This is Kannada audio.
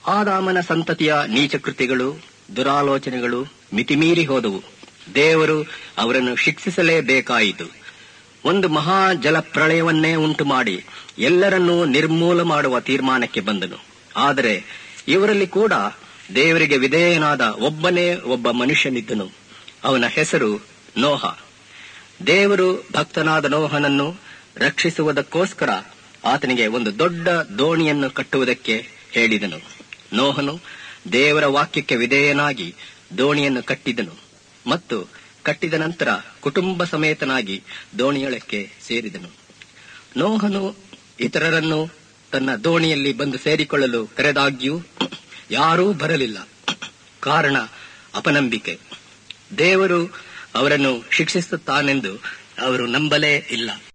ಆದಾಮನ ಸಂತತಿಯ ನೀಚ ಕೃತಿಗಳು ದುರಾಲೋಚನೆಗಳು ಮಿತಿಮೀರಿ ಹೋದವು ದೇವರು ಅವರನ್ನು ಶಿಕ್ಷಿಸಲೇಬೇಕಾಯಿತು ಒಂದು ಮಹಾ ಜಲಪ್ರಳಯವನ್ನೇ ಉಂಟು ಮಾಡಿ ಎಲ್ಲರನ್ನೂ ನಿರ್ಮೂಲ ಮಾಡುವ ತೀರ್ಮಾನಕ್ಕೆ ಬಂದನು ಆದರೆ ಇವರಲ್ಲಿ ಕೂಡ ದೇವರಿಗೆ ವಿಧೇಯನಾದ ಒಬ್ಬನೇ ಒಬ್ಬ ಮನುಷ್ಯನಿದ್ದನು ಅವನ ಹೆಸರು ನೋಹ ದೇವರು ಭಕ್ತನಾದ ನೋಹನನ್ನು ರಕ್ಷಿಸುವುದಕ್ಕೋಸ್ಕರ ಆತನಿಗೆ ಒಂದು ದೊಡ್ಡ ದೋಣಿಯನ್ನು ಕಟ್ಟುವುದಕ್ಕೆ ಹೇಳಿದನು ನೋಹನು ದೇವರ ವಾಕ್ಯಕ್ಕೆ ವಿಧೇಯನಾಗಿ ದೋಣಿಯನ್ನು ಕಟ್ಟಿದನು ಮತ್ತು ಕಟ್ಟಿದ ನಂತರ ಕುಟುಂಬ ಸಮೇತನಾಗಿ ದೋಣಿಯೊಳಕ್ಕೆ ಸೇರಿದನು ನೋಹನು ಇತರರನ್ನು ತನ್ನ ದೋಣಿಯಲ್ಲಿ ಬಂದು ಸೇರಿಕೊಳ್ಳಲು ಕರೆದಾಗ್ಯೂ ಯಾರೂ ಬರಲಿಲ್ಲ ಕಾರಣ ಅಪನಂಬಿಕೆ ದೇವರು ಅವರನ್ನು ಶಿಕ್ಷಿಸುತ್ತಾನೆಂದು ಅವರು ನಂಬಲೇ ಇಲ್ಲ